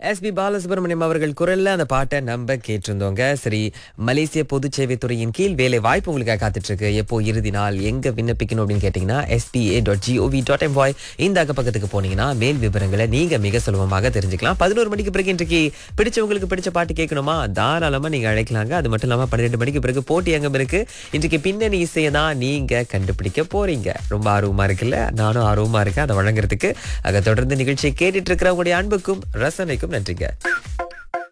S B Balasubramaniam அவர்கள் குரல்ல அந்த பாட்டை நம்ம கேட்டிருந்தோங்க சரி மலேசிய பொது சேவைத்துறையின் கீழ் வேலை வாய்ப்பு உங்களுக்காக காத்துட்டு இருக்கு எப்போ இறுதி நாள் எங்க விண்ணப்பிக்கணும் அப்படின்னு கேட்டீங்கன்னா SBA dot GOV dot M Y இந்த அக்க பக்கத்துக்கு போனீங்கன்னா மேல் விவரங்களை நீங்க மிக சுலபமாக தெரிஞ்சுக்கலாம் பதினோரு மணிக்கு பிறகு இன்றைக்கு பிடிச்சவங்களுக்கு பிடிச்ச பாட்டு கேட்கணுமா தாராளமா நீங்க அழைக்கலாங்க அது மட்டும் இல்லாம பன்னிரெண்டு மணிக்கு பிறகு போட்டி அங்கம் இருக்கு இன்றைக்கு பின்னணி இசையை தான் நீங்க கண்டுபிடிக்க போறீங்க ரொம்ப ஆர்வமா இருக்குல்ல நானும் ஆர்வமா இருக்கேன் அதை வழங்குறதுக்கு அதை தொடர்ந்து நிகழ்ச்சியை கேட்டுட்டு இருக்கிறவங்களுடைய அன்புக்கும் ரசனைக்கும் நன்றிங்க